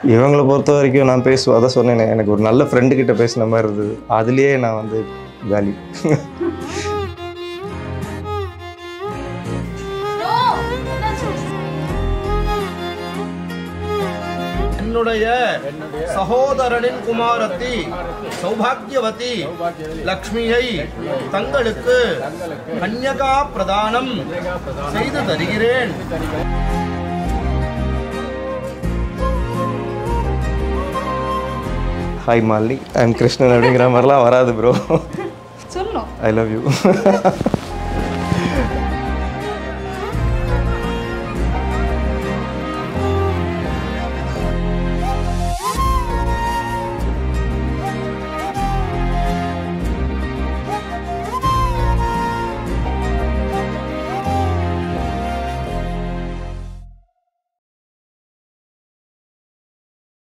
இவங்களை பொறுத்த வரைக்கும் நான் பேசுவேன் அதான் சொன்னேனே எனக்கு ஒரு நல்ல ஃப்ரெண்டு கிட்ட பேசின மாதிரி இருந்தது அதுலேயே நான் வந்து காலி என்னுடைய சகோதரனின் குமாரத்தி சௌபாகியவதி லக்ஷ்மியை தங்களுக்கு கன்யகா பிரதானம் செய்து தருகிறேன் ஹாய் மாலினி ஐம் கிருஷ்ணன் அப்படிங்கிற மாதிரிலாம் வராது ப்ரோ சொல்லணும் ஐ லவ் யூ